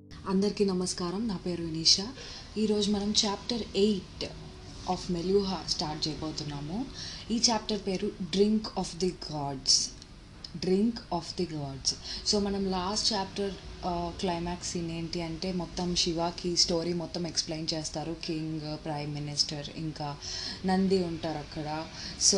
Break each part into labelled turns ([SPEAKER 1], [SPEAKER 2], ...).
[SPEAKER 1] అందరికీ నమస్కారం నా పేరు వినీషా ఈరోజు మనం chapter eight of Meluha start చేయబోతున్నాము ఈ చాప్టర్ పేరు drink of the gods drink of the gods so మనం లాస్ట్ చాప్టర్ క్లైమాక్స్ సీన్ ఏంటి అంటే మొత్తం శివాకి స్టోరీ మొత్తం ఎక్స్ప్లెయిన్ చేస్తారు కింగ్ ప్రైమ్ మినిస్టర్ ఇంకా నంది ఉంటారు అక్కడ సో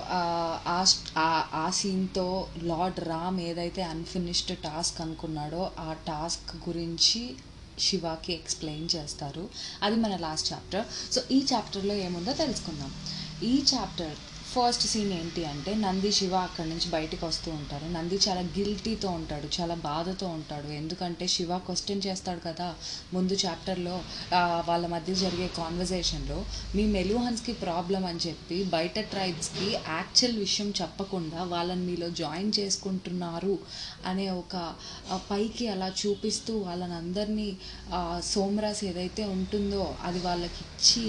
[SPEAKER 1] ఆ ఆ- ఆ సీన్తో లార్డ్ రామ్ ఏదైతే అన్ఫినిష్డ్ టాస్క్ అనుకున్నాడో ఆ టాస్క్ గురించి శివాకి ఎక్స్ప్లెయిన్ చేస్తారు అది మన లాస్ట్ చాప్టర్ సో ఈ చాప్టర్లో ఏముందో తెలుసుకుందాం ఈ చాప్టర్ ఫస్ట్ సీన్ ఏంటి అంటే నంది శివ అక్కడి నుంచి బయటికి వస్తూ ఉంటారు నంది చాలా గిల్టీతో ఉంటాడు చాలా బాధతో ఉంటాడు ఎందుకంటే శివ క్వశ్చన్ చేస్తాడు కదా ముందు చాప్టర్లో వాళ్ళ మధ్య జరిగే కాన్వర్జేషన్లో మీ మెలూహన్స్కి ప్రాబ్లం అని చెప్పి బయట ట్రైబ్స్కి యాక్చువల్ విషయం చెప్పకుండా వాళ్ళని మీలో జాయిన్ చేసుకుంటున్నారు అనే ఒక ఆ, పైకి అలా చూపిస్తూ వాళ్ళని అందరినీ ఆ, సోమరాస్ ఏదైతే ఉంటుందో అది వాళ్ళకి ఇచ్చి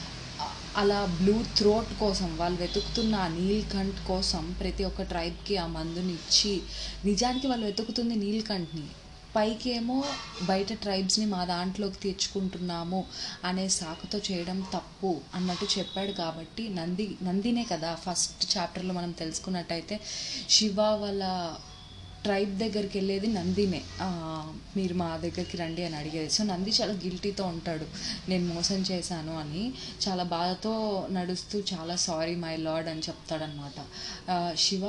[SPEAKER 1] అలా బ్లూ థ్రోట్ కోసం వాళ్ళు వెతుకుతున్న ఆ నీల్కంఠ్ కోసం ప్రతి ఒక్క ట్రైబ్కి ఆ మందుని ఇచ్చి నిజానికి వాళ్ళు వెతుకుతుంది నీల్కంఠ్ని పైకి ఏమో బయట ట్రైబ్స్ని మా దాంట్లోకి తెచ్చుకుంటున్నాము అనే సాకుతో చేయడం తప్పు అన్నట్టు చెప్పాడు కాబట్టి నంది నందినే కదా ఫస్ట్ చాప్టర్లో మనం తెలుసుకున్నట్టయితే శివ వాళ్ళ ట్రైబ్ దగ్గరికి వెళ్ళేది నందినే ఆ, మీరు మా దగ్గరికి రండి అని అడిగేది సో నంది చాలా గిల్టీతో ఉంటాడు నేను మోసం చేశాను అని చాలా బాధతో నడుస్తూ చాలా సారీ మై లార్డ్ అని చెప్తాడనమాట ఆ, శివ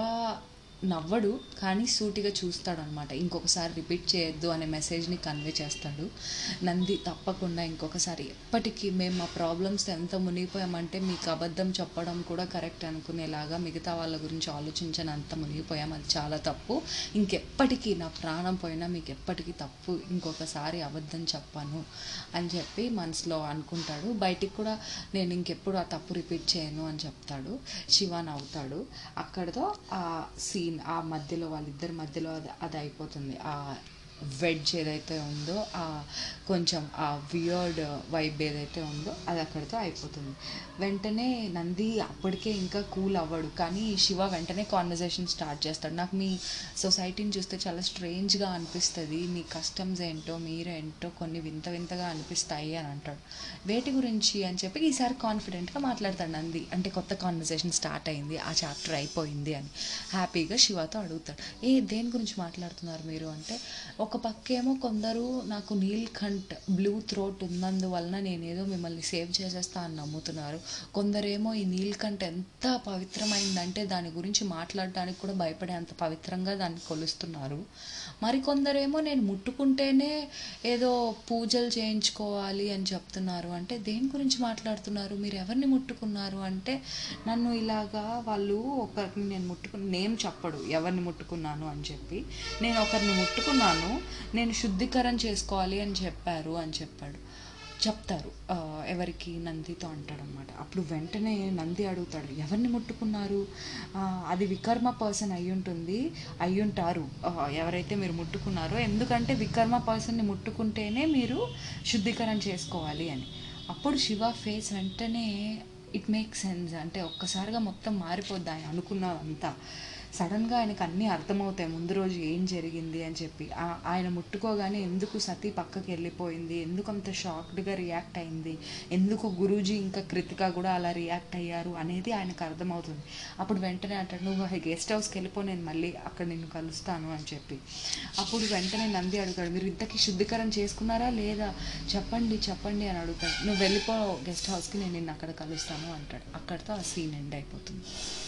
[SPEAKER 1] నవ్వడు కానీ సూటిగా చూస్తాడనమాట ఇంకొకసారి రిపీట్ చేయొద్దు అనే మెసేజ్ని కన్వే చేస్తాడు నంది తప్పకుండా ఇంకొకసారి ఎప్పటికీ మేము మా ప్రాబ్లమ్స్ ఎంత మునిగిపోయామంటే మీకు అబద్ధం చెప్పడం కూడా కరెక్ట్ అనుకునేలాగా మిగతా వాళ్ళ గురించి ఆలోచించని అంత మునిగిపోయాం అది చాలా తప్పు ఇంకెప్పటికీ నా ప్రాణం పోయినా మీకు ఎప్పటికీ తప్పు ఇంకొకసారి అబద్ధం చెప్పాను అని చెప్పి మనసులో అనుకుంటాడు బయటికి కూడా నేను ఇంకెప్పుడు ఆ తప్పు రిపీట్ చేయను అని చెప్తాడు శివ నవ్వుతాడు అక్కడతో ఆ సీన్ ఆ మధ్యలో వాళ్ళిద్దరి మధ్యలో అది అది అయిపోతుంది ఆ వెడ్జ్ ఏదైతే ఉందో ఆ కొంచెం ఆ వియర్డ్ వైబ్ ఏదైతే ఉందో అది అక్కడితో అయిపోతుంది వెంటనే నంది అప్పటికే ఇంకా కూల్ అవ్వడు కానీ శివ వెంటనే కాన్వర్జేషన్ స్టార్ట్ చేస్తాడు నాకు మీ సొసైటీని చూస్తే చాలా స్ట్రేంజ్గా అనిపిస్తుంది మీ కస్టమ్స్ ఏంటో మీరేంటో కొన్ని వింత వింతగా అనిపిస్తాయి అని అంటాడు వేటి గురించి అని చెప్పి ఈసారి కాన్ఫిడెంట్గా మాట్లాడతాడు నంది అంటే కొత్త కాన్వర్జేషన్ స్టార్ట్ అయింది ఆ చాప్టర్ అయిపోయింది అని హ్యాపీగా శివతో అడుగుతాడు ఏ దేని గురించి మాట్లాడుతున్నారు మీరు అంటే ఒక పక్కేమో కొందరు నాకు నీల్కంఠ్ బ్లూ థ్రోట్ ఉన్నందువలన నేనేదో మిమ్మల్ని సేవ్ చేసేస్తా అని నమ్ముతున్నారు కొందరేమో ఈ నీల్కంఠ్ ఎంత పవిత్రమైందంటే దాని గురించి మాట్లాడడానికి కూడా భయపడే అంత పవిత్రంగా దాన్ని కొలుస్తున్నారు మరికొందరేమో నేను ముట్టుకుంటేనే ఏదో పూజలు చేయించుకోవాలి అని చెప్తున్నారు అంటే దేని గురించి మాట్లాడుతున్నారు మీరు ఎవరిని ముట్టుకున్నారు అంటే నన్ను ఇలాగా వాళ్ళు ఒకరిని నేను ముట్టుకుని నేమ్ చెప్పడు ఎవరిని ముట్టుకున్నాను అని చెప్పి నేను ఒకరిని ముట్టుకున్నాను నేను శుద్ధీకరణ చేసుకోవాలి అని చెప్పారు అని చెప్పాడు చెప్తారు ఆ, ఎవరికి నందితో అంటాడనమాట అప్పుడు వెంటనే నంది అడుగుతాడు ఎవరిని ముట్టుకున్నారు ఆ, అది వికర్మ పర్సన్ అయి ఉంటుంది అయి ఉంటారు ఆ, ఎవరైతే మీరు ముట్టుకున్నారో ఎందుకంటే వికర్మ పర్సన్ని ముట్టుకుంటేనే మీరు శుద్ధీకరణ చేసుకోవాలి అని అప్పుడు శివ ఫేస్ వెంటనే ఇట్ మేక్ సెన్స్ అంటే ఒక్కసారిగా మొత్తం మారిపోద్ది ఆయన అనుకున్నదంతా సడన్గా ఆయనకు అన్నీ అర్థమవుతాయి ముందు రోజు ఏం జరిగింది అని చెప్పి ఆ- ఆయన ముట్టుకోగానే ఎందుకు సతీ పక్కకి వెళ్ళిపోయింది ఎందుకు అంత షాక్డ్గా రియాక్ట్ అయింది ఎందుకు గురూజీ ఇంకా కృతిక కూడా అలా రియాక్ట్ అయ్యారు అనేది ఆయనకు అర్థమవుతుంది అప్పుడు వెంటనే అంటాడు నువ్వు గెస్ట్ హౌస్కి వెళ్ళిపో నేను మళ్ళీ అక్కడ నిన్ను కలుస్తాను అని చెప్పి అప్పుడు వెంటనే నంది అడుగుతాడు మీరు ఇంతకీ శుద్ధీకరణ చేసుకున్నారా లేదా చెప్పండి చెప్పండి అని అడుగుతాడు నువ్వు వెళ్ళిపో గెస్ట్ హౌస్కి నేను నిన్ను అక్కడ కలుస్తాను అంటాడు అక్కడితో ఆ సీన్ ఎండ్ అయిపోతుంది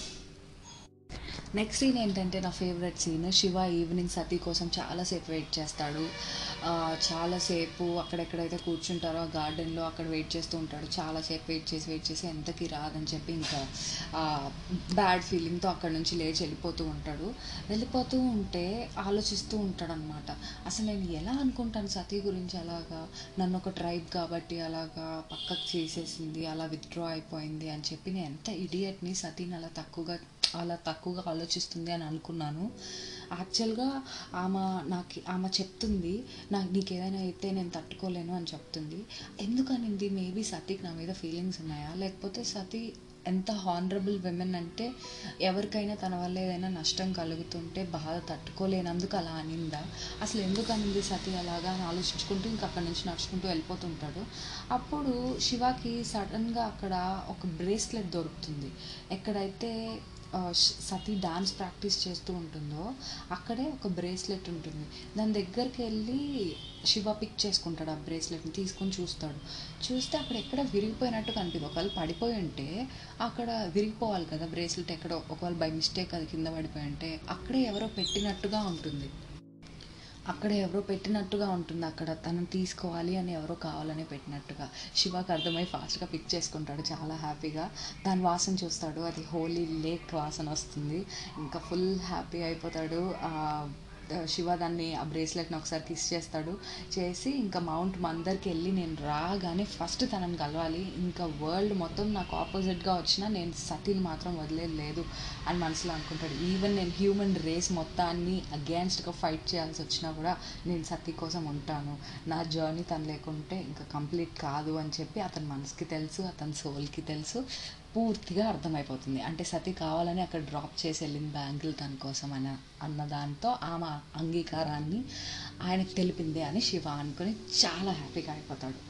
[SPEAKER 1] నెక్స్ట్ సీన్ ఏంటంటే నా favourite scene Shiva evening Sati కోసం చాలాసేపు వెయిట్ చేస్తాడు ఆ, చాలాసేపు అక్కడెక్కడైతే కూర్చుంటారో ఆ గార్డెన్లో అక్కడ వెయిట్ చేస్తూ ఉంటాడు చాలాసేపు వెయిట్ చేసి వెయిట్ చేసి ఎంతకి రాదని చెప్పి ఇంకా బ్యాడ్ ఫీలింగ్తో అక్కడ నుంచి లేచి వెళ్ళిపోతూ ఉంటాడు వెళ్ళిపోతూ ఉంటే ఆలోచిస్తూ ఉంటాడు అనమాట అసలు నేను ఎలా అనుకుంటాను సతీ గురించి అలాగా నన్ను ఒక ట్రైబ్ కాబట్టి అలాగా పక్కకు చేసేసింది అలా విత్డ్రా అయిపోయింది అని చెప్పి నేను ఎంత ఇడియట్ని సతీని అలా తక్కువగా అలా తక్కువగా ఆలోచిస్తుంది అని అనుకున్నాను యాక్చువల్గా ఆమె నాకు ఆమె చెప్తుంది నాకు నీకు ఏదైనా అయితే నేను తట్టుకోలేను అని చెప్తుంది ఎందుకనింది మేబీ సతీకి నా మీద ఫీలింగ్స్ ఉన్నాయా లేకపోతే సతీ ఎంత హానరబుల్ విమెన్ అంటే ఎవరికైనా తన వల్ల ఏదైనా నష్టం కలుగుతుంటే బాధ తట్టుకోలేనందుకు అలా అనిందా అసలు ఎందుకు అనింది సతీ అలాగా అని ఆలోచించుకుంటూ ఇంకా అక్కడి నుంచి నడుచుకుంటూ వెళ్ళిపోతుంటాడు అప్పుడు శివాకి సడన్గా అక్కడ ఒక బ్రేస్లెట్ దొరుకుతుంది ఎక్కడైతే ఆ, శ- సతీ డాన్స్ ప్రాక్టీస్ చేస్తూ ఉంటుందో అక్కడే ఒక బ్రేస్లెట్ ఉంటుంది దాని దగ్గరికి వెళ్ళి శివ పిక్ చేసుకుంటాడు ఆ బ్రేస్లెట్ని తీసుకొని చూస్తాడు చూస్తే అక్కడ ఎక్కడ విరిగిపోయినట్టు కనిపిస్తుంది ఒకవేళ పడిపోయి ఉంటే అక్కడ విరిగిపోవాలి కదా బ్రేస్లెట్ ఎక్కడో ఒకవేళ బై మిస్టేక్ అది కింద పడిపోయి ఉంటే అక్కడే ఎవరో పెట్టినట్టుగా ఉంటుంది అక్కడ ఎవరో పెట్టినట్టుగా ఉంటుంది అక్కడ తను తీసుకోవాలి అని ఎవరో కావాలని పెట్టినట్టుగా శివకి అర్థమై ఫాస్ట్గా పిక్ చేసుకుంటాడు చాలా హ్యాపీగా దాని వాసన చూస్తాడు అది హోలీ లేక్ వాసన వస్తుంది ఇంకా ఫుల్ హ్యాపీ అయిపోతాడు ఆ, శివ దాన్ని ఆ బ్రేస్లెట్ని ఒకసారి కిస్ చేస్తాడు చేసి ఇంకా మౌంట్ మందర్కి వెళ్ళి నేను రాగానే ఫస్ట్ తనని కలవాలి ఇంకా వరల్డ్ మొత్తం నాకు ఆపోజిట్గా వచ్చినా నేను సతీని మాత్రం వదిలేదు లేదు అని మనసులో అనుకుంటాడు ఈవెన్ నేను హ్యూమన్ రేస్ మొత్తాన్ని అగేన్స్ట్గా ఫైట్ చేయాల్సి వచ్చినా కూడా నేను సతీ కోసం ఉంటాను నా జర్నీ తను లేకుంటే ఇంకా కంప్లీట్ కాదు అని చెప్పి అతని మనసుకి తెలుసు అతని సోల్కి తెలుసు పూర్తిగా అర్థమైపోతుంది అంటే సతీ కావాలని అక్కడ డ్రాప్ చేసి వెళ్ళింది బ్యాంకులు తన కోసం అని అన్న దాంతో ఆమె అంగీకారాన్ని ఆయనకు తెలిపింది అని శివ అనుకుని చాలా హ్యాపీగా అయిపోతాడు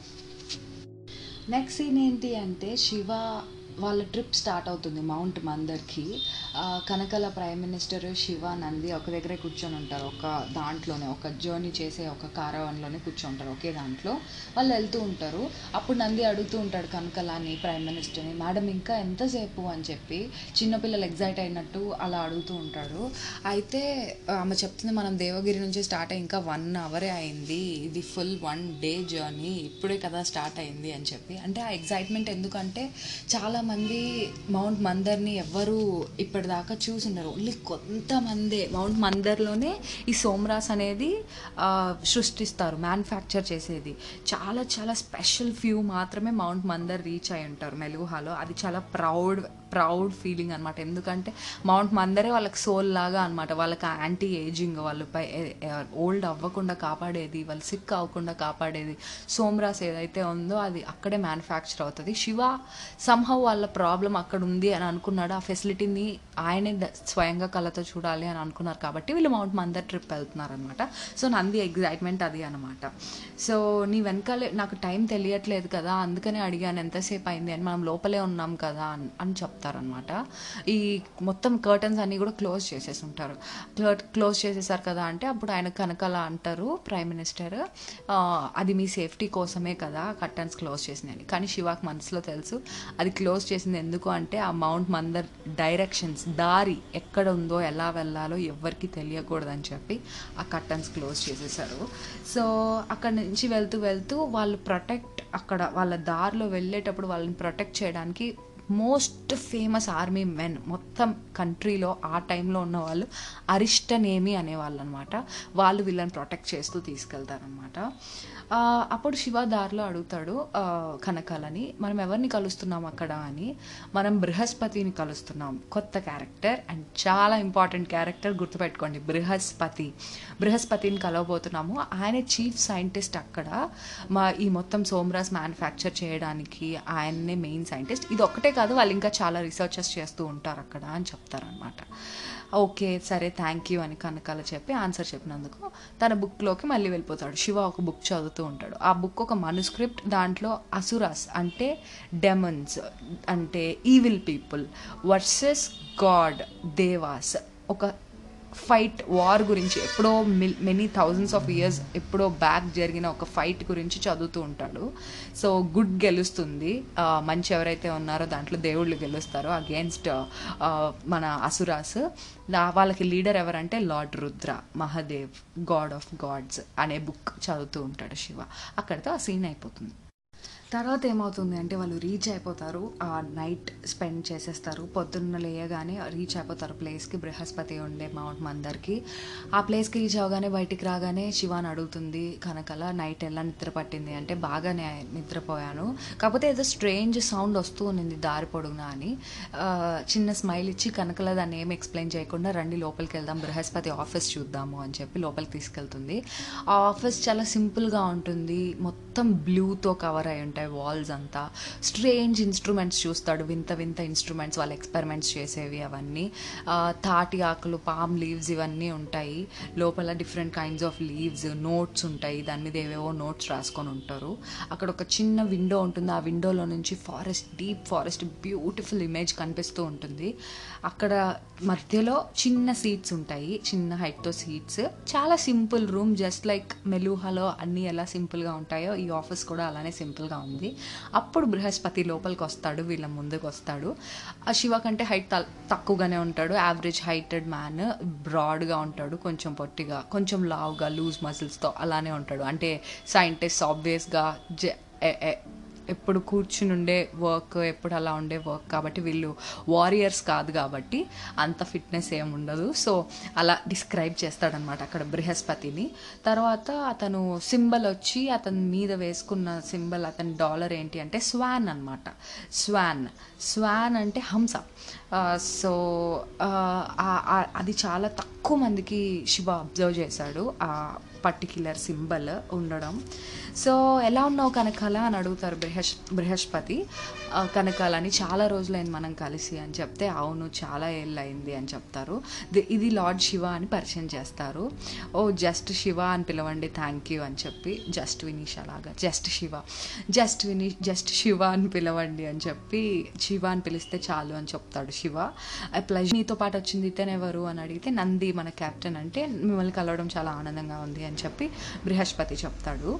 [SPEAKER 1] నెక్స్ట్ సీన్ ఏంటి అంటే శివ వాళ్ళ ట్రిప్ స్టార్ట్ అవుతుంది మౌంట్ మందర్కి ఆ, కనకల ప్రైమ్ మినిస్టర్ శివ నంది ఒక దగ్గరే కూర్చొని ఉంటారు ఒక దాంట్లోనే ఒక జర్నీ చేసే ఒక కారవన్లోనే కూర్చుంటారు ఒకే దాంట్లో వాళ్ళు వెళ్తూ ఉంటారు అప్పుడు నంది అడుగుతూ ఉంటాడు కనకలాని ప్రైమ్ మినిస్టర్ని మేడం ఇంకా ఎంతసేపు అని చెప్పి చిన్నపిల్లలు ఎగ్జైట్ అయినట్టు అలా అడుగుతూ ఉంటాడు అయితే ఆమె చెప్తుంది మనం దేవగిరి నుంచి స్టార్ట్ అయ్యి ఇంకా వన్ అవరే అయింది ఇది ఫుల్ వన్ డే జర్నీ ఇప్పుడే కదా స్టార్ట్ అయింది అని చెప్పి అంటే ఆ ఎగ్జైట్మెంట్ ఎందుకంటే చాలామంది మౌంట్ మందర్ని ఎవ్వరు ఇప్పటిదాకా చూసుండరు ఓన్లీ కొంతమందే మౌంట్ మందర్లోనే ఈ సోమరాస్ అనేది ఆ, సృష్టిస్తారు మ్యానుఫ్యాక్చర్ చేసేది చాలా చాలా స్పెషల్ ఫ్యూ మాత్రమే మౌంట్ మందర్ రీచ్ అయి ఉంటారు మెలుగుహాలో అది చాలా ప్రౌడ్ ప్రౌడ్ ఫీలింగ్ అనమాట ఎందుకంటే మౌంట్ మందరే వాళ్ళకి సోల్ లాగా అనమాట వాళ్ళకి యాంటీ ఏజింగ్ వాళ్ళపై ఓల్డ్ అవ్వకుండా కాపాడేది వాళ్ళు సిక్ అవ్వకుండా కాపాడేది సోమరాస్ ఏదైతే ఉందో అది అక్కడే మ్యానుఫ్యాక్చర్ అవుతుంది శివ సంహవ్ వాళ్ళ ప్రాబ్లం అక్కడ ఉంది అని అనుకున్నాడు ఆ ఫెసిలిటీని ఆయనే ద- స్వయంగా కళ్ళతో చూడాలి అని అనుకున్నారు కాబట్టి వీళ్ళు మౌంట్ మందర్ ట్రిప్ వెళ్తున్నారు అనమాట సో నంది ఎగ్జైట్మెంట్ అది అనమాట సో నీ వెనకాలే నాకు టైం తెలియట్లేదు కదా అందుకనే అడిగాను ఎంతసేపు అయింది అని మనం లోపలే ఉన్నాం కదా అని అని చెప్తారనమాట ఈ మొత్తం కర్టన్స్ అన్నీ కూడా క్లోజ్ చేసేసి ఉంటారు క్లోజ్ చేసేసారు కదా అంటే అప్పుడు ఆయన కనకల అంటారు ప్రైమ్ మినిస్టర్ "ఆ, అది మీ సేఫ్టీ కోసమే కదా కర్టన్స్ క్లోజ్ చేసినాయని కానీ శివాకి మనసులో తెలుసు అది క్లోజ్ చేసింది ఎందుకు అంటే ఆ మౌంట్ మందర్ డైరెక్షన్స్ దారి ఎక్కడ ఉందో ఎలా వెళ్ళాలో ఎవరికి తెలియకూడదని చెప్పి ఆ కర్టన్స్ క్లోజ్ చేసేసారు సో అక్కడ నుంచి వెళ్తూ వెళ్తూ వాళ్ళు ప్రొటెక్ట్ అక్కడ వాళ్ళ దారిలో వెళ్ళేటప్పుడు వాళ్ళని ప్రొటెక్ట్ చేయడానికి మోస్ట్ ఫేమస్ ఆర్మీ మెన్ మొత్తం కంట్రీలో ఆ టైంలో ఉన్న వాళ్ళు అరిష్టనేమి అనేవాళ్ళు అనమాట వాళ్ళు వీళ్ళని ప్రొటెక్ట్ చేస్తూ తీసుకెళ్తారనమాట ఆ, అప్పుడు శివ దారిలో అడుగుతాడు ఆ, కనకాలని మనం ఎవరిని కలుస్తున్నాం అక్కడ అని మనం బృహస్పతిని కలుస్తున్నాం కొత్త క్యారెక్టర్ అండ్ చాలా ఇంపార్టెంట్ క్యారెక్టర్ గుర్తుపెట్టుకోండి బృహస్పతి బృహస్పతిని కలవబోతున్నాము ఆయన చీఫ్ సైంటిస్ట్ అక్కడ మా ఈ మొత్తం సోమరాస్ మ్యానుఫ్యాక్చర్ చేయడానికి ఆయన్నే మెయిన్ సైంటిస్ట్ ఇది ఒక్కటే కాదు వాళ్ళు ఇంకా చాలా రీసెర్చెస్ చేస్తూ ఉంటారు అక్కడ అని చెప్తారనమాట ఓకే సరే థ్యాంక్ యూ అని కనకాల చెప్పి ఆన్సర్ చెప్పినందుకు తన బుక్లోకి మళ్ళీ వెళ్ళిపోతాడు శివ ఒక బుక్ చదువుతూ ఉంటాడు ఆ బుక్ ఒక మనుస్క్రిప్ట్ దాంట్లో అసురాస్ అంటే డెమన్స్ అంటే evil people versus god devas ఒక ఫైట్ వార్ గురించి ఎప్పుడో మెనీ థౌజండ్స్ ఆఫ్ ఇయర్స్ ఎప్పుడో బ్యాక్ జరిగిన ఒక ఫైట్ గురించి చదువుతూ ఉంటాడు సో గుడ్ గెలుస్తుంది ఆ, మంచి ఎవరైతే ఉన్నారో దాంట్లో దేవుళ్ళు గెలుస్తారో అగేన్స్ట్ మన అసురాస్ దా- వాళ్ళకి లీడర్ ఎవరంటే lord Rudra Mahadev god of gods అనే బుక్ చదువుతూ ఉంటాడు శివ అక్కడితో ఆ సీన్ అయిపోతుంది తర్వాత ఏమవుతుంది అంటే వాళ్ళు రీచ్ అయిపోతారు ఆ నైట్ స్పెండ్ చేసేస్తారు పొద్దున్న లేయగానే రీచ్ అయిపోతారు ప్లేస్కి బృహస్పతి ఉండే మౌంట్ మందర్కి ఆ ప్లేస్కి రీచ్ అవగానే బయటికి రాగానే శివాని అడుగుతుంది కనకల నైట్ ఎలా నిద్ర పట్టింది అంటే బాగానే నిద్రపోయాను కాకపోతే ఏదో స్ట్రేంజ్ సౌండ్ వస్తూ ఉన్నింది దారి పొడుగునా అని ఆ, చిన్న స్మైల్ ఇచ్చి కనకల దాన్ని ఏం ఎక్స్ప్లెయిన్ చేయకుండా రండి లోపలికి వెళ్దాం బృహస్పతి ఆఫీస్ చూద్దాము అని చెప్పి లోపలికి తీసుకెళ్తుంది ఆ ఆఫీస్ చాలా సింపుల్గా ఉంటుంది మొత్తం బ్లూతో కవర్ అయి ఉంటుంది ఉంటాయి వాల్స్ అంతా స్ట్రేంజ్ ఇన్స్ట్రుమెంట్స్ చూస్తాడు వింత వింత ఇన్స్ట్రుమెంట్స్ వాళ్ళు ఎక్స్పెరిమెంట్స్ చేసేవి అవన్నీ ఆ, తాటి ఆకులు పామ్ లీవ్స్ ఇవన్నీ ఉంటాయి లోపల different kinds of leaves notes ఉంటాయి దాని మీద ఏవేవో నోట్స్ రాసుకొని ఉంటారు అక్కడ ఒక చిన్న విండో ఉంటుంది ఆ విండోలో నుంచి forest deep forest beautiful image కనిపిస్తూ ఉంటుంది అక్కడ మధ్యలో చిన్న సీట్స్ ఉంటాయి చిన్న హైట్తో సీట్స్ చాలా సింపుల్ రూమ్ జస్ట్ లైక్ మెలూహాలో అన్నీ ఎలా సింపుల్గా ఉంటాయో ఈ ఆఫీస్ కూడా అలానే సింపుల్గా ఉంది అప్పుడు బృహస్పతి లోపలికి వస్తాడు వీళ్ళ ముందుకు వస్తాడు ఆ శివ కంటే హైట్ తక్కువగానే ఉంటాడు యావరేజ్ హైటెడ్ మ్యాన్ బ్రాడ్గా ఉంటాడు కొంచెం పొట్టిగా కొంచెం లావుగా లూజ్ మజిల్స్తో అలానే ఉంటాడు అంటే సైంటిస్ట్ ఆబ్వియస్గా జ ఎ- ఎ- ఎప్పుడు కూర్చుని ఉండే వర్క్ ఎప్పుడు అలా ఉండే వర్క్ కాబట్టి వీళ్ళు వారియర్స్ కాదు కాబట్టి అంత ఫిట్నెస్ ఏమి ఉండదు సో అలా డిస్క్రైబ్ చేస్తాడనమాట అక్కడ బృహస్పతిని తర్వాత అతను సింబల్ వచ్చి అతని మీద వేసుకున్న సింబల్ అతని డాలర్ ఏంటి అంటే స్వాన్ అనమాట స్వాన్ స్వాన్ అంటే హంస సో అది చాలా తక్కువ మందికి శివ అబ్జర్వ్ చేశాడు ఆ పర్టిక్యులర్ సింబల్ ఉండడం సో ఎలా ఉన్నావు కనకాల అని అడుగుతారు బృహస్ బృహస్పతి ఆ, కనకాలని చాలా రోజులైంది మనం కలిసి అని చెప్తే అవును చాలా ఏళ్ళు అయింది అని చెప్తారు ది- ఇది లార్డ్ శివ అని పరిచయం చేస్తారు ఓ జస్ట్ శివ అని పిలవండి థ్యాంక్ యూ అని చెప్పి జస్ట్ వినీష్ అలాగా just Shiva just Vinish just Shiva అని పిలవండి అని చెప్పి శివ అని పిలిస్తే చాలు అని చెప్తాడు శివ ప్లజ్ నీతో పాటు వచ్చింది ఇతనెవరు అని అడిగితే నంది మన కెప్టెన్ అంటే మిమ్మల్ని కలవడం చాలా ఆనందంగా ఉంది అని చెప్పి బృహస్పతి చెప్తాడు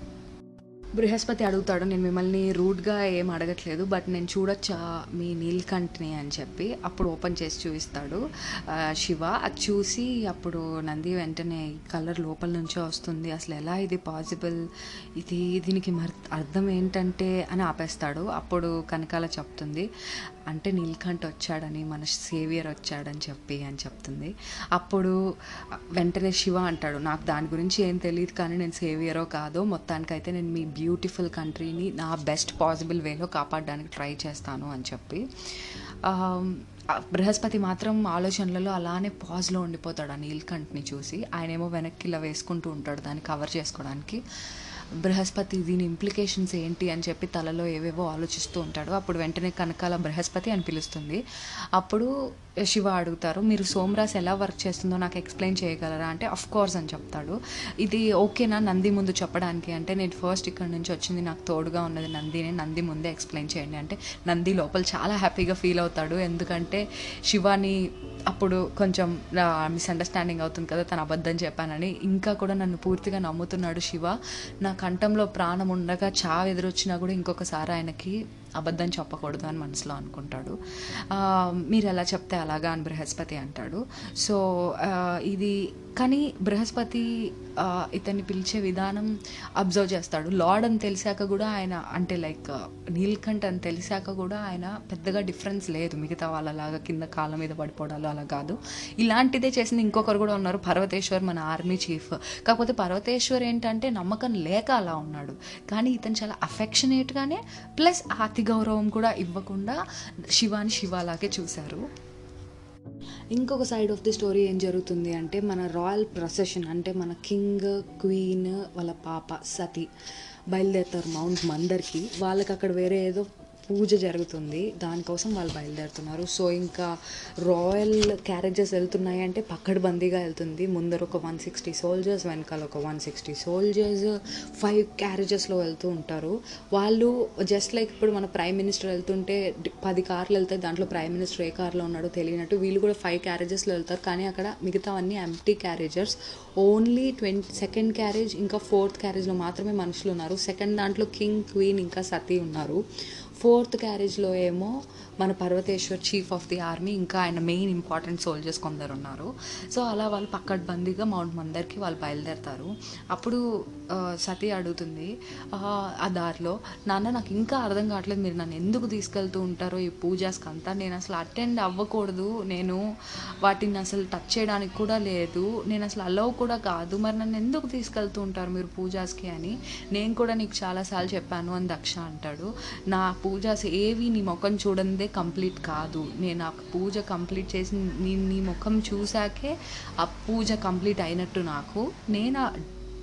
[SPEAKER 1] బృహస్పతి అడుగుతాడు నేను మిమ్మల్ని రూడ్గా ఏం అడగట్లేదు బట్ నేను చూడొచ్చా మీ నీల్కంఠ్ని అని చెప్పి అప్పుడు ఓపెన్ చేసి చూపిస్తాడు ఆ, శివ అది చూసి అప్పుడు నంది వెంటనే ఈ కలర్ లోపల నుంచే వస్తుంది అసలు ఎలా ఇది పాసిబుల్ ఇది దీనికి మరి అర్థం ఏంటంటే అని ఆపేస్తాడు అప్పుడు కనకాల చెప్తుంది అంటే నీల్కంఠ్ వచ్చాడని మన సేవియర్ వచ్చాడని చెప్పి అని చెప్తుంది అప్పుడు వెంటనే శివ అంటాడు నాకు దాని గురించి ఏం తెలియదు కానీ నేను సేవియరో కాదో మొత్తానికైతే నేను మీ బ్యూటిఫుల్ కంట్రీని నా బెస్ట్ పాసిబుల్ వేలో కాపాడడానికి ట్రై చేస్తాను అని చెప్పి ఆమ్, ఆ బృహస్పతి మాత్రం ఆలోచనలలో అలానే పాజ్లో ఉండిపోతాడు ఆ నీల్కంఠ్ని చూసి ఆయన ఏమో వెనక్కి ఇలా వేసుకుంటూ ఉంటాడు దాన్ని కవర్ చేసుకోవడానికి బృహస్పతి దీని ఇంప్లికేషన్స్ ఏంటి అని చెప్పి తలలో ఏవేవో ఆలోచిస్తూ ఉంటాడు అప్పుడు వెంటనే కనకాల బృహస్పతి అని పిలుస్తుంది అప్పుడు శివ అడుగుతారు మీరు సోమరాజ్ ఎలా వర్క్ చేస్తుందో నాకు ఎక్స్ప్లెయిన్ చేయగలరా అంటే అఫ్ కోర్స్ అని చెప్తాడు ఇది ఓకేనా నంది ముందు చెప్పడానికి అంటే నేను ఫస్ట్ ఇక్కడ నుంచి వచ్చింది నాకు తోడుగా ఉన్నది నందిని నంది ముందే ఎక్స్ప్లెయిన్ చేయండి అంటే నంది లోపల చాలా హ్యాపీగా ఫీల్ అవుతాడు ఎందుకంటే శివాని అప్పుడు కొంచెం మిస్అండర్స్టాండింగ్ అవుతుంది కదా తను అబద్ధం చెప్పానని ఇంకా కూడా నన్ను పూర్తిగా నమ్ముతున్నాడు శివ నా కంఠంలో ప్రాణం ఉండగా చావు ఎదురొచ్చినా కూడా ఇంకొకసారి ఆయనకి అబద్ధం చెప్పకూడదు అని మనసులో అనుకుంటాడు ఆ, మీరు ఎలా చెప్తే అలాగా అని బృహస్పతి అంటాడు సో ఆ, ఇది కానీ బృహస్పతి ఆ, ఇతన్ని పిలిచే విధానం అబ్జర్వ్ చేస్తాడు లార్డ్ అని తెలిసాక కూడా ఆయన అంటే లైక్ నీల్కంఠ్ అని తెలిసాక కూడా ఆయన పెద్దగా డిఫరెన్స్ లేదు మిగతా వాళ్ళలాగా కింద కాళ్ళ మీద పడిపోవడాలు అలా కాదు ఇలాంటిదే చేసింది ఇంకొకరు కూడా ఉన్నారు పర్వతేశ్వర్ మన ఆర్మీ చీఫ్ కాకపోతే పర్వతేశ్వర్ ఏంటంటే నమ్మకం లేక అలా ఉన్నాడు కానీ ఇతను చాలా అఫెక్షనేట్గానే ప్లస్ అతి గౌరవం కూడా ఇవ్వకుండా శివాని శివాలాగే చూశారు ఇంకొక సైడ్ ఆఫ్ ది స్టోరీ ఏం జరుగుతుంది అంటే మన రాయల్ ప్రొసెషన్ అంటే మన కింగ్ క్వీన్ వాళ్ళ పాప సతి బయలుదేరుతారు మౌంట్ మందర్కి వాళ్ళకి అక్కడ వేరే ఏదో పూజ జరుగుతుంది దానికోసం వాళ్ళు బయలుదేరుతున్నారు సో ఇంకా రాయల్ క్యారేజెస్ వెళ్తున్నాయి అంటే పక్కడబందీగా వెళ్తుంది ముందర ఒక వన్ సిక్స్టీ సోల్జర్స్ వెనకాల ఒక వన్ సిక్స్టీ సోల్జర్స్ ఫైవ్ క్యారేజెస్లో వెళ్తూ ఉంటారు వాళ్ళు జస్ట్ లైక్ ఇప్పుడు మన ప్రైమ్ మినిస్టర్ వెళ్తుంటే డి- పది కార్లు వెళ్తాయి దాంట్లో ప్రైమ్ మినిస్టర్ ఏ కార్లో ఉన్నాడో తెలియనట్టు వీళ్ళు కూడా ఫైవ్ క్యారేజెస్లో వెళ్తారు కానీ అక్కడ మిగతావన్నీ empty carriages only twenty second carriage ఇంకా ఫోర్త్ క్యారేజ్లో మాత్రమే మనుషులు ఉన్నారు సెకండ్ దాంట్లో కింగ్ క్వీన్ ఇంకా సతీ ఉన్నారు ఫోర్త్ క్యారేజ్లో ఏమో మన Parvateshwar chief of the army ఇంకా ఆయన మెయిన్ ఇంపార్టెంట్ సోల్జర్స్ కొందరు ఉన్నారు సో అలా వాళ్ళు పక్కడ్బందీగా మౌంట్ మందర్కి వాళ్ళు బయలుదేరతారు అప్పుడు ఆ, సతీ అడుగుతుంది ఆ, ఆ దారిలో నాన్న నాకు ఇంకా అర్థం కావట్లేదు మీరు నన్ను ఎందుకు తీసుకెళ్తూ ఉంటారో ఈ పూజాస్కి అంతా నేను అసలు అటెండ్ అవ్వకూడదు నేను వాటిని అసలు టచ్ చేయడానికి కూడా లేదు నేను అసలు అలవ్ కూడా కాదు మరి నన్ను ఎందుకు తీసుకెళ్తూ ఉంటారు మీరు పూజాస్కి అని నేను కూడా నీకు చాలాసార్లు చెప్పాను అని దక్ష అంటాడు నా పూజాస్ ఏవి నీ ముఖం చూడందే కంప్లీట్ కాదు నేను ఆ పూజ కంప్లీట్ చేసి నీ నీ ముఖం చూశాకే ఆ పూజ కంప్లీట్ అయినట్టు నాకు నేను ఆ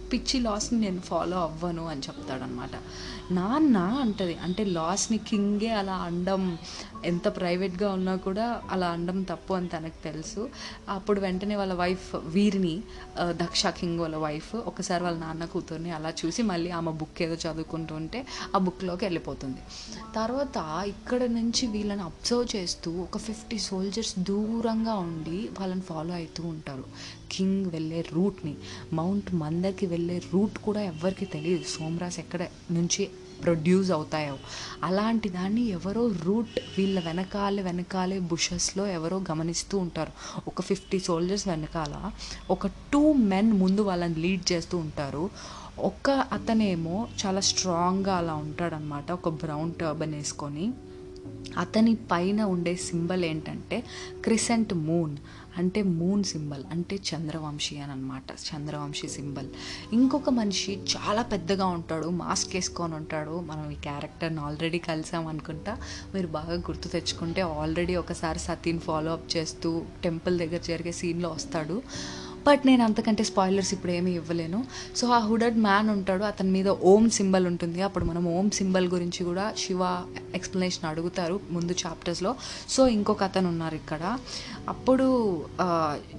[SPEAKER 1] పిచ్చి లాస్ని నేను ఫాలో అవ్వను అని చెప్తాడనమాట నాన్న అంటది అంటే లాస్ని కింగే అలా అండం ఎంత ప్రైవేట్గా ఉన్నా కూడా అలా అండం తప్పు అని తనకు తెలుసు అప్పుడు వెంటనే వాళ్ళ వైఫ్ వీరిని ఆ, దక్ష కింగ్ వాళ్ళ వైఫ్ ఒకసారి వాళ్ళ నాన్న కూతుర్ని అలా చూసి మళ్ళీ ఆమె బుక్ ఏదో చదువుకుంటూ ఉంటే ఆ బుక్లోకి వెళ్ళిపోతుంది తర్వాత ఇక్కడ నుంచి వీళ్ళని అబ్జర్వ్ చేస్తూ ఒక ఫిఫ్టీ సోల్జర్స్ దూరంగా ఉండి వాళ్ళని ఫాలో అవుతూ ఉంటారు కింగ్ వెళ్ళే రూట్ని మౌంట్ మందర్కి వెళ్ళే రూట్ కూడా ఎవ్వరికి తెలియదు సోమరాజ్ ఎక్కడ నుంచి ప్రొడ్యూస్ అవుతాయో అలాంటి దాన్ని ఎవరో రూట్ వీళ్ళ వెనకాలే వెనకాలే బుషెస్లో ఎవరో గమనిస్తూ ఉంటారు ఒక ఫిఫ్టీ సోల్జర్స్ వెనకాల ఒక టూ మెన్ ముందు వాళ్ళని లీడ్ చేస్తూ ఉంటారు ఒక అతనేమో చాలా స్ట్రాంగ్గా అలా ఉంటాడనమాట ఒక బ్రౌన్ టర్బన్ వేసుకొని అతని పైన ఉండే సింబల్ ఏంటంటే క్రిసెంట్ మూన్ అంటే మూన్ సింబల్ అంటే చంద్రవంశి అని అనమాట చంద్రవంశి సింబల్ ఇంకొక మనిషి చాలా పెద్దగా ఉంటాడు మాస్క్ వేసుకొని ఉంటాడు మనం ఈ క్యారెక్టర్ని ఆల్రెడీ కలిసాం అనుకుంటా మీరు బాగా గుర్తు తెచ్చుకుంటే ఆల్రెడీ ఒకసారి సతీన్ ఫాలో అప్ చేస్తూ టెంపుల్ దగ్గర జరిగే సీన్లో వస్తాడు బట్ నేను అంతకంటే స్పాయిలర్స్ ఇప్పుడు ఏమీ ఇవ్వలేను సో ఆ హుడెడ్ మ్యాన్ ఉంటాడు అతని మీద ఓం సింబల్ ఉంటుంది అప్పుడు మనం ఓం సింబల్ గురించి కూడా శివ ఎక్స్ప్లెనేషన్ అడుగుతారు ముందు చాప్టర్స్లో సో ఇంకొక అతను ఉన్నారు ఇక్కడ అప్పుడు ఆ,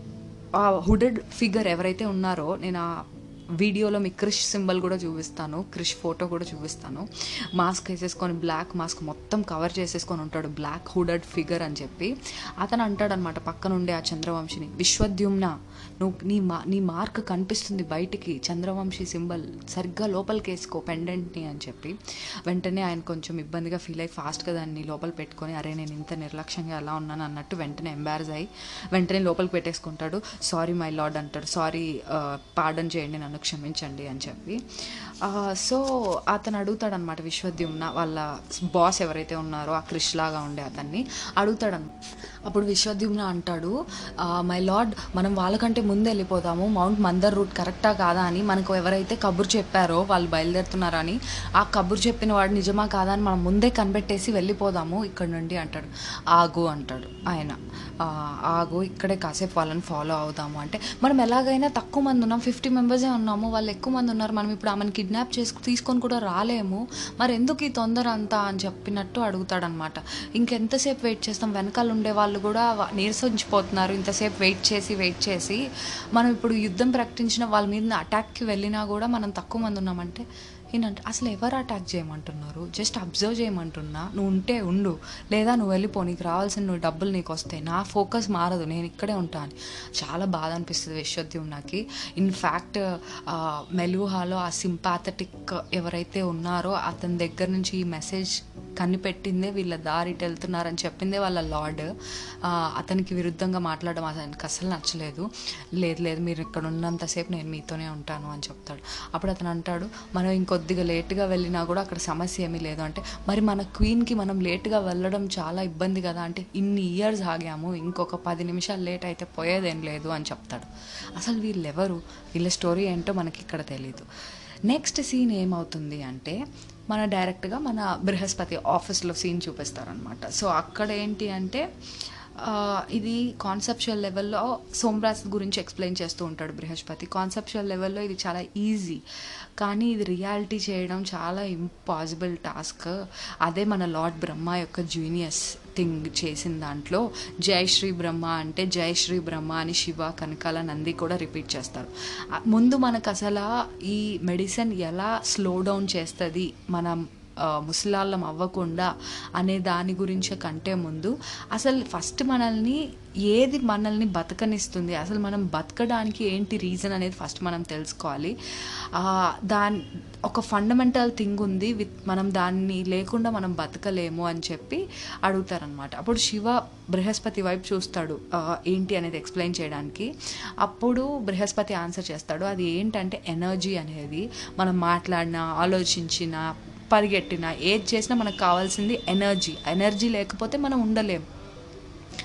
[SPEAKER 1] ఆ హుడెడ్ ఫిగర్ ఎవరైతే ఉన్నారో నేను ఆ వీడియోలో మీకు క్రిష్ సింబల్ కూడా చూపిస్తాను క్రిష్ ఫోటో కూడా చూపిస్తాను మాస్క్ వేసేసుకొని బ్లాక్ మాస్క్ మొత్తం కవర్ చేసేసుకొని ఉంటాడు బ్లాక్ హుడెడ్ ఫిగర్ అని చెప్పి అతను అంటాడనమాట పక్కన ఉండే ఆ చంద్రవంశిని విశ్వద్యుమ్న నువ్వు నీ మా నీ మార్క్ కనిపిస్తుంది బయటికి చంద్రవంశి సింబల్ సరిగ్గా లోపలికి వేసుకో పెండెంట్ని అని చెప్పి వెంటనే ఆయన కొంచెం ఇబ్బందిగా ఫీల్ అయ్యి ఫాస్ట్గా దాన్ని లోపల పెట్టుకొని అరే నేను ఇంత నిర్లక్ష్యంగా ఎలా ఉన్నాను అన్నట్టు వెంటనే ఎంబారస్ అయ్యి వెంటనే లోపలికి పెట్టేసుకుంటాడు సారీ మై లార్డ్ అంటాడు సారీ పార్డన్ చేయండి నన్ను క్షమించండి అని చెప్పి సో అతను అడుగుతాడనమాట విశ్వద్యుమ్న వాళ్ళ బాస్ ఎవరైతే ఉన్నారో ఆ క్రిష్ లాగా ఉండే అతన్ని అడుగుతాడన్ అప్పుడు విశ్వద్యుమ్న అంటాడు మై లార్డ్ మనం వాళ్ళకంటే ముందు వెళ్ళిపోదాము మౌంట్ మందర్ రూట్ కరెక్టా కాదా అని మనకు ఎవరైతే కబురు చెప్పారో వాళ్ళు బయలుదేరుతున్నారని ఆ కబురు చెప్పిన వాడు నిజమా కాదా అని మనం ముందే కనిపెట్టేసి వెళ్ళిపోదాము ఇక్కడ నుండి అంటాడు ఆగు అంటాడు ఆయన "ఆ, ఆగు ఇక్కడే కాసేపు వాళ్ళని ఫాలో అవుదాము అంటే మనం ఎలాగైనా తక్కువ మంది ఉన్నాం ఫిఫ్టీ మెంబర్సే ఉన్నాము వాళ్ళు ఎక్కువ మంది ఉన్నారు మనం ఇప్పుడు ఆమెను కిడ్నాప్ చేసుకు తీసుకొని కూడా రాలేము మరి ఎందుకు ఈ తొందర అంతా అని చెప్పినట్టు అడుగుతాడనమాట ఇంకెంతసేపు వెయిట్ చేస్తాం వెనకాల ఉండే వాళ్ళు కూడా వా- నీరసించిపోతున్నారు ఇంతసేపు వెయిట్ చేసి వెయిట్ చేసి మనం ఇప్పుడు యుద్ధం ప్రకటించిన వాళ్ళ మీద అటాక్కి వెళ్ళినా కూడా మనం తక్కువ మంది ఉన్నామంటే ఏంటంటే అసలు ఎవరు అటాక్ చేయమంటున్నారు జస్ట్ అబ్జర్వ్ చేయమంటున్నా నువ్వు ఉంటే ఉండు లేదా నువ్వు వెళ్ళిపో నీకు రావాల్సిన నువ్వు డబ్బులు నీకు వస్తాయి నా ఫోకస్ మారదు నేను ఇక్కడే ఉంటాను చాలా బాధ అనిపిస్తుంది విశ్వద్యం నాకు ఇన్ఫ్యాక్ట్ మెలూహాలో ఆ సింపాథటిక్ ఎవరైతే ఉన్నారో అతని దగ్గర నుంచి ఈ మెసేజ్ కనిపెట్టిందే వీళ్ళ దారిటి వెళ్తున్నారని చెప్పిందే వాళ్ళ లార్డ్ అతనికి విరుద్ధంగా మాట్లాడడం అతనికి అసలు నచ్చలేదు లేదు లేదు మీరు ఇక్కడ ఉన్నంతసేపు నేను మీతోనే ఉంటాను అని చెప్తాడు అప్పుడు అతను అంటాడు మనం ఇంకొద్దిగా లేట్గా వెళ్ళినా కూడా అక్కడ సమస్య ఏమీ లేదు అంటే మరి మన క్వీన్కి మనం లేట్గా వెళ్ళడం చాలా ఇబ్బంది కదా అంటే ఇన్ని ఇయర్స్ ఆగాము ఇంకొక పది నిమిషాలు లేట్ అయితే పోయేదేం లేదు అని చెప్తాడు అసలు వీళ్ళు ఎవరు వీళ్ళ స్టోరీ ఏంటో మనకి ఇక్కడ తెలీదు నెక్స్ట్ సీన్ ఏమవుతుంది అంటే మన డైరెక్ట్గా మన బృహస్పతి ఆఫీస్లో సీన్ చూపిస్తారనమాట సో అక్కడ ఏంటి అంటే ఆ, ఇది కాన్సెప్చువల్ లెవెల్లో సోమరాజ్ గురించి ఎక్స్ప్లెయిన్ చేస్తూ ఉంటాడు బృహస్పతి కాన్సెప్చువల్ లెవెల్లో ఇది చాలా ఈజీ కానీ ఇది రియాలిటీ చేయడం చాలా ఇంపాసిబుల్ టాస్క్ అదే మన లార్డ్ బ్రహ్మ యొక్క జూనియస్ థింగ్ చేసిన దాంట్లో జై శ్రీ బ్రహ్మ అంటే జై శ్రీ బ్రహ్మ అని శివ కనకాల నంది కూడా రిపీట్ చేస్తారు ఆ, ముందు మనకు అసలు ఈ మెడిసిన్ ఎలా స్లో డౌన్ చేస్తుంది మనం ఆ, ముసలాళ్ళం అవ్వకుండా అనే దాని గురించి కంటే ముందు అసలు ఫస్ట్ మనల్ని ఏది మనల్ని బతకనిస్తుంది అసలు మనం బతకడానికి ఏంటి రీజన్ అనేది ఫస్ట్ మనం తెలుసుకోవాలి ఆ, దాని ఒక ఫండమెంటల్ థింగ్ ఉంది విత్ మనం దాన్ని లేకుండా మనం బతకలేము అని చెప్పి అడుగుతారనమాట అప్పుడు శివ బృహస్పతి వైపు చూస్తాడు ఆ, ఏంటి అనేది ఎక్స్ప్లెయిన్ చేయడానికి అప్పుడు బృహస్పతి ఆన్సర్ చేస్తాడు అది ఏంటంటే ఎనర్జీ అనేది మనం మాట్లాడినా ఆలోచించినా పరిగెట్టినా ఏది చేసినా మనకు కావాల్సింది ఎనర్జీ ఎనర్జీ లేకపోతే మనం ఉండలేం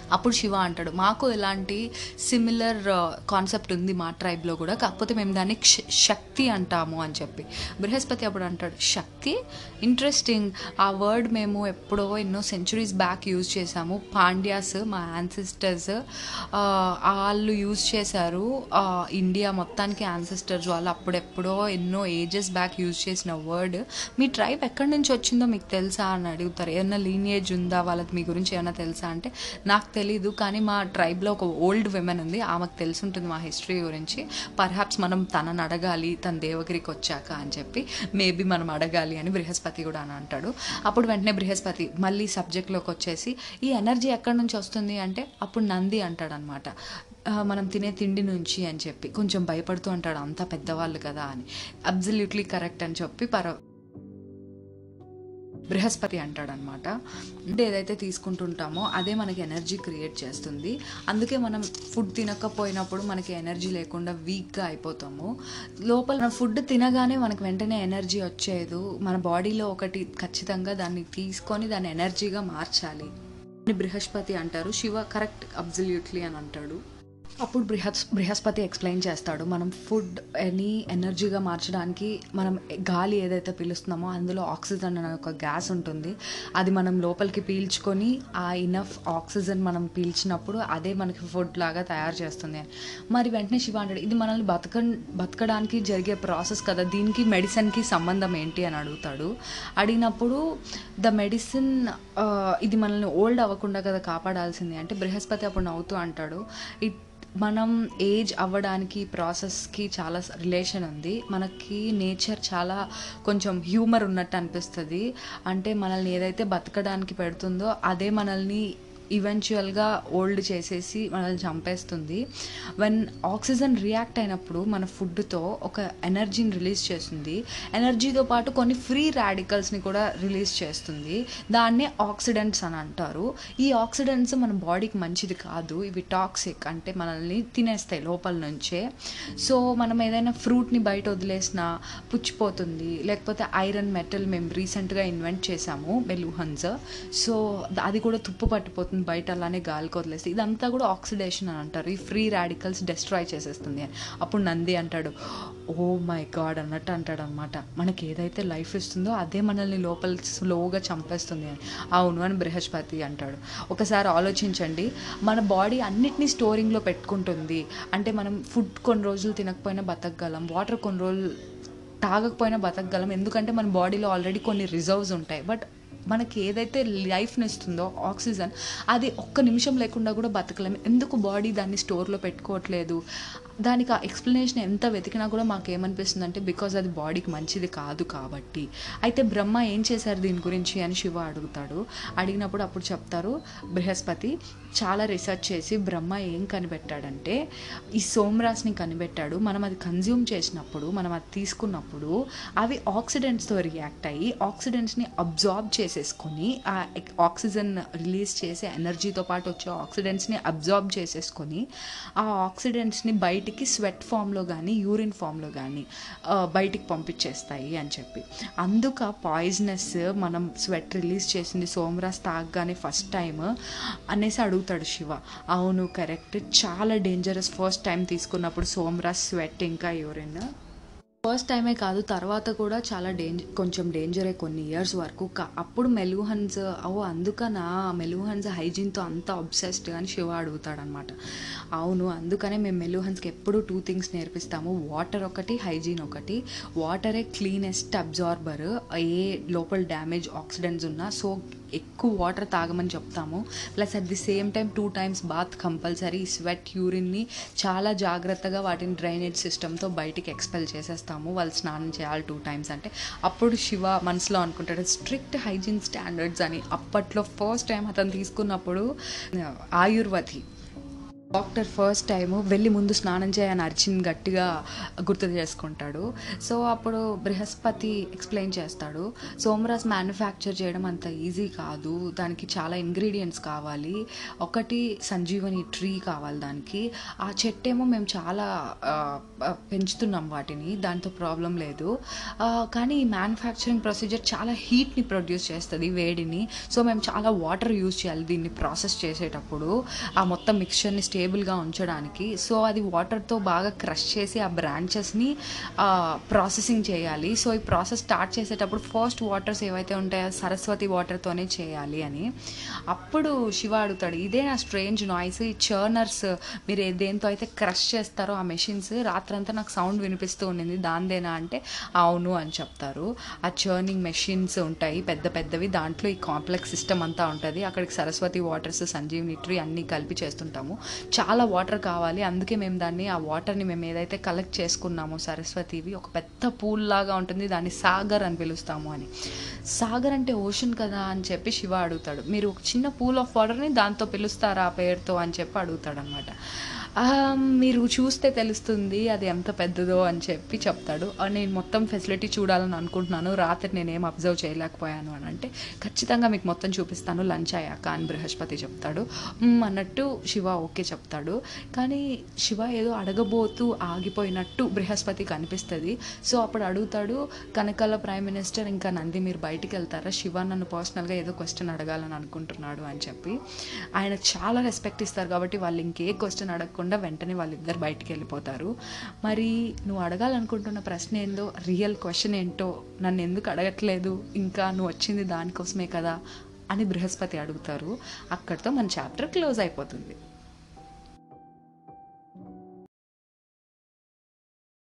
[SPEAKER 1] అప్పుడు శివ అంటాడు మాకు ఇలాంటి సిమిలర్ కాన్సెప్ట్ ఉంది మా ట్రైబ్లో కూడా కాకపోతే మేము దాన్ని క్ష- శక్తి అంటాము అని చెప్పి బృహస్పతి అప్పుడు అంటాడు శక్తి ఇంట్రెస్టింగ్ ఆ వర్డ్ మేము ఎప్పుడో ఎన్నో సెంచురీస్ బ్యాక్ యూజ్ చేసాము పాండ్యాస్ మా యాన్సిస్టర్స్ వాళ్ళు యూజ్ చేశారు ఆ, ఇండియా మొత్తానికి యాన్సిస్టర్స్ వాళ్ళు అప్పుడెప్పుడో ఎన్నో ఏజెస్ బ్యాక్ యూజ్ చేసిన వర్డ్ మీ ట్రైబ్ ఎక్కడి నుంచి వచ్చిందో మీకు తెలుసా అని అడుగుతారు ఏదైనా లీనియేజ్ ఉందా వాళ్ళకి మీ గురించి ఏమైనా తెలుసా అంటే నాకు తెలీదు కానీ మా ట్రైబ్లో ఒక ఓల్డ్ విమెన్ ఉంది ఆమెకు తెలుసుంటుంది మా హిస్టరీ గురించి పర్హాప్స్ మనం తనని అడగాలి తన దేవగిరికి వచ్చాక అని చెప్పి మేబీ మనం అడగాలి అని బృహస్పతి కూడా అని అంటాడు అప్పుడు వెంటనే బృహస్పతి మళ్ళీ సబ్జెక్ట్లోకి వచ్చేసి ఈ ఎనర్జీ ఎక్కడి నుంచి వస్తుంది అంటే అప్పుడు నంది అంటాడు అనమాట మనం తినే తిండి నుంచి అని చెప్పి కొంచెం భయపడుతూ అంటాడు అంతా పెద్దవాళ్ళు కదా అని అబ్జల్యూట్లీ కరెక్ట్ అని చెప్పి పర బృహస్పతి అంటాడనమాట అంటే ఏదైతే తీసుకుంటుంటామో అదే మనకి ఎనర్జీ క్రియేట్ చేస్తుంది అందుకే మనం ఫుడ్ తినకపోయినప్పుడు మనకి ఎనర్జీ లేకుండా వీక్గా అయిపోతాము లోపల ఫుడ్ తినగానే మనకు వెంటనే ఎనర్జీ వచ్చేదు మన బాడీలో ఒకటి ఖచ్చితంగా దాన్ని తీసుకొని దాన్ని ఎనర్జీగా మార్చాలి అని బృహస్పతి అంటారు శివ కరెక్ట్ అబ్జల్యూట్లీ అని అంటాడు అప్పుడు బృహస్ బృహస్పతి ఎక్స్ప్లెయిన్ చేస్తాడు మనం ఫుడ్ అని ఎనర్జీగా మార్చడానికి మనం గాలి ఏదైతే పీలుస్తున్నామో అందులో ఆక్సిజన్ అనే ఒక గ్యాస్ ఉంటుంది అది మనం లోపలికి పీల్చుకొని ఆ ఇనఫ్ ఆక్సిజన్ మనం పీల్చినప్పుడు అదే మనకి ఫుడ్ లాగా తయారు చేస్తుంది అని మరి వెంటనే శివ అంటాడు ఇది మనల్ని బతక బతకడానికి జరిగే ప్రాసెస్ కదా దీనికి మెడిసిన్కి సంబంధం ఏంటి అని అడుగుతాడు అడిగినప్పుడు ద మెడిసిన్ ఇది మనల్ని ఓల్డ్ అవ్వకుండా కదా కాపాడాల్సింది అంటే బృహస్పతి అప్పుడు నవ్వుతూ అంటాడు ఇట్ మనం ఏజ్ అవ్వడానికి ప్రాసెస్కి చాలా రిలేషన్ ఉంది మనకి నేచర్ చాలా కొంచెం హ్యూమర్ ఉన్నట్టు అనిపిస్తుంది అంటే మనల్ని ఏదైతే బతకడానికి పెడుతుందో అదే మనల్ని ఈవెన్చువల్గా ఓల్డ్ చేసేసి మనల్ని చంపేస్తుంది వెన్ ఆక్సిజన్ రియాక్ట్ అయినప్పుడు మన ఫుడ్తో ఒక ఎనర్జీని రిలీజ్ చేస్తుంది ఎనర్జీతో పాటు కొన్ని ఫ్రీ రాడికల్స్ని కూడా రిలీజ్ చేస్తుంది దాన్నే ఆక్సిడెంట్స్ అని అంటారు ఈ ఆక్సిడెంట్స్ మన బాడీకి మంచిది కాదు ఇవి టాక్సిక్ అంటే మనల్ని తినేస్తాయి లోపల నుంచే సో మనం ఏదైనా ఫ్రూట్ని బయట వదిలేసినా పుచ్చిపోతుంది లేకపోతే ఐరన్ మెటల్ మేము రీసెంట్గా ఇన్వెంట్ చేసాము బెలూహన్స్ సో అది కూడా తుప్పు పట్టిపోతుంది బయట అలానే గాలికి వదిలేస్తే ఇదంతా కూడా ఆక్సిడేషన్ అని అంటారు ఈ ఫ్రీ రాడికల్స్ డిస్ట్రాయ్ చేసేస్తుంది అని అప్పుడు నంది అంటాడు ఓ మై గాడ్ అన్నట్టు అంటాడు అనమాట మనకి ఏదైతే లైఫ్ ఇస్తుందో అదే మనల్ని లోపల స్లోగా చంపేస్తుంది అని అవును అని బృహస్పతి అంటాడు ఒకసారి ఆలోచించండి మన బాడీ అన్నిటినీ స్టోరింగ్లో పెట్టుకుంటుంది అంటే మనం ఫుడ్ కొన్ని రోజులు తినకపోయినా బతకగలం వాటర్ కొన్ని రోజులు తాగకపోయినా బతకగలం ఎందుకంటే మన బాడీలో ఆల్రెడీ కొన్ని రిజర్వ్స్ ఉంటాయి బట్ మనకి ఏదైతే లైఫ్ని ఇస్తుందో ఆక్సిజన్ అది ఒక్క నిమిషం లేకుండా కూడా బతకలేము ఎందుకు బాడీ దాన్ని స్టోర్లో పెట్టుకోవట్లేదు దానికి ఆ ఎక్స్ప్లెనేషన్ ఎంత వెతికినా కూడా మాకు ఏమనిపిస్తుంది అంటే బికాజ్ అది బాడీకి మంచిది కాదు కాబట్టి అయితే బ్రహ్మ ఏం చేశారు దీని గురించి అని శివ అడుగుతాడు అడిగినప్పుడు అప్పుడు చెప్తారు బృహస్పతి చాలా రీసెర్చ్ చేసి బ్రహ్మ ఏం కనిపెట్టాడంటే ఈ సోమరాస్ని కనిపెట్టాడు మనం అది కన్జ్యూమ్ చేసినప్పుడు మనం అది తీసుకున్నప్పుడు అవి ఆక్సిడెంట్స్తో రియాక్ట్ అయ్యి ఆక్సిడెంట్స్ని అబ్జార్బ్ చేసేసుకొని ఆ ఆక్సిజన్ రిలీజ్ చేసే ఎనర్జీతో పాటు వచ్చే ఆక్సిడెంట్స్ని అబ్జార్బ్ చేసేసుకొని ఆ ఆక్సిడెంట్స్ని బయటికి స్వెట్ ఫామ్లో కానీ యూరిన్ ఫామ్లో కానీ బయటికి పంపించేస్తాయి అని చెప్పి అందుక పాయిజనస్ మనం స్వెట్ రిలీజ్ చేసింది సోమరాస్ తాగగానే ఫస్ట్ టైం అనేసి అడుగుతాడు శివ అవును కరెక్ట్ చాలా డేంజరస్ ఫస్ట్ టైం తీసుకున్నప్పుడు సోమరాస్ స్వెట్ ఇంకా యూరిన్ ఫస్ట్ టైమే కాదు తర్వాత కూడా చాలా డేంజర్ కొంచెం డేంజరే కొన్ని ఇయర్స్ వరకు కా అప్పుడు మెలూహన్స్ ఓ అందుకనా మెలూహన్స్ హైజీన్తో అంత అబ్సెస్డ్ అని శివ అడుగుతాడనమాట అవును అందుకనే మేము మెలూహన్స్కి ఎప్పుడు టూ థింగ్స్ నేర్పిస్తాము వాటర్ ఒకటి హైజీన్ ఒకటి వాటరే క్లీనెస్ట్ అబ్జార్బర్ ఏ లోపల డ్యామేజ్ ఆక్సిడెంట్స్ ఉన్నా సో ఎక్కువ వాటర్ తాగమని చెప్తాము plus at the same time two times bath compulsory sweat యూరిన్ని చాలా జాగ్రత్తగా వాటిని డ్రైనేజ్ సిస్టమ్తో బయటికి ఎక్స్పెల్ చేసేస్తాము వాళ్ళు స్నానం చేయాలి టూ టైమ్స్ అంటే అప్పుడు శివ మనసులో అనుకుంటాడు స్ట్రిక్ట్ హైజీన్ స్టాండర్డ్స్ అని అప్పట్లో ఫస్ట్ టైం అతను తీసుకున్నప్పుడు ఆయుర్వతి డాక్టర్ ఫస్ట్ టైము వెళ్ళి ముందు స్నానం చేయని అరిచింది గట్టిగా గుర్తు చేసుకుంటాడు సో అప్పుడు బృహస్పతి ఎక్స్ప్లెయిన్ చేస్తాడు సోమరాజ్ మ్యానుఫ్యాక్చర్ చేయడం అంత ఈజీ కాదు దానికి చాలా ఇంగ్రీడియంట్స్ కావాలి ఒకటి సంజీవని ట్రీ కావాలి దానికి ఆ చెట్టేమో మేము చాలా ఆ, ఆ, పెంచుతున్నాం వాటిని దాంతో ప్రాబ్లం లేదు ఆ, కానీ ఈ మ్యానుఫ్యాక్చరింగ్ ప్రొసీజర్ చాలా హీట్ని ప్రొడ్యూస్ చేస్తుంది వేడిని సో మేము చాలా వాటర్ యూజ్ చేయాలి దీన్ని ప్రాసెస్ చేసేటప్పుడు ఆ మొత్తం మిక్చర్ని స్టేబుల్గా ఉంచడానికి సో అది వాటర్తో బాగా క్రష్ చేసి ఆ బ్రాంచెస్ని ప్రాసెసింగ్ చేయాలి సో ఈ ప్రాసెస్ స్టార్ట్ చేసేటప్పుడు ఫస్ట్ వాటర్స్ ఏవైతే ఉంటాయో సరస్వతి వాటర్తోనే చేయాలి అని అప్పుడు శివ అడుగుతాడు ఇదే నా స్ట్రేంజ్ నాయిస్ ఈ చర్నర్స్ మీరు ఏ- దేంతో అయితే క్రష్ చేస్తారో ఆ మెషిన్స్ రాత్రంతా నాకు సౌండ్ వినిపిస్తూ ఉండింది దాందేనా అంటే అవును అని చెప్తారు ఆ చర్నింగ్ మెషిన్స్ ఉంటాయి పెద్ద పెద్దవి దాంట్లో ఈ కాంప్లెక్స్ సిస్టమ్ అంతా ఉంటుంది అక్కడికి సరస్వతి వాటర్స్ సంజీవని ట్రీ అన్నీ కలిపి చేస్తుంటాము చాలా వాటర్ కావాలి అందుకే మేము దాన్ని ఆ వాటర్ని మేము ఏదైతే కలెక్ట్ చేసుకున్నామో సరస్వతివి ఒక పెద్ద పూల్ లాగా ఉంటుంది దాన్ని సాగర్ అని పిలుస్తాము అని సాగర్ అంటే ఓషన్ కదా అని చెప్పి శివ అడుగుతాడు మీరు ఒక చిన్న పూల్ ఆఫ్ వాటర్ని దాంతో పిలుస్తారా ఆ పేరుతో అని చెప్పి అడుగుతాడు అనమాట మీరు చూస్తే తెలుస్తుంది అది ఎంత పెద్దదో అని చెప్పి చెప్తాడు "ఆ, నేను మొత్తం ఫెసిలిటీ చూడాలని అనుకుంటున్నాను రాత్రి నేనేం అబ్జర్వ్ చేయలేకపోయాను అని అంటే ఖచ్చితంగా మీకు మొత్తం చూపిస్తాను లంచ్ అయ్యాక అని బృహస్పతి చెప్తాడు "మ్మ్" అన్నట్టు శివ ఓకే చెప్తాడు కానీ శివ ఏదో అడగబోతూ ఆగిపోయినట్టు బృహస్పతికి అనిపిస్తుంది సో అప్పుడు అడుగుతాడు కనకాల ప్రైమ్ మినిస్టర్ ఇంకా నంది మీరు బయటికి వెళ్తారా శివ నన్ను పర్సనల్గా ఏదో క్వశ్చన్ అడగాలని అనుకుంటున్నాడు అని చెప్పి ఆయన చాలా రెస్పెక్ట్ ఇస్తారు కాబట్టి వాళ్ళు ఇంకే క్వశ్చన్ అడగకుండా వెంటనే వాళ్ళిద్దరు బయటికి వెళ్ళిపోతారు మరి నువ్వు అడగాలనుకుంటున్న ప్రశ్న ఏందో రియల్ క్వశ్చన్ ఏంటో నన్ను ఎందుకు అడగట్లేదు ఇంకా నువ్వు వచ్చింది దానికోసమే కదా అని బృహస్పతి అడుగుతారు అక్కడితో మన చాప్టర్ క్లోజ్ అయిపోతుంది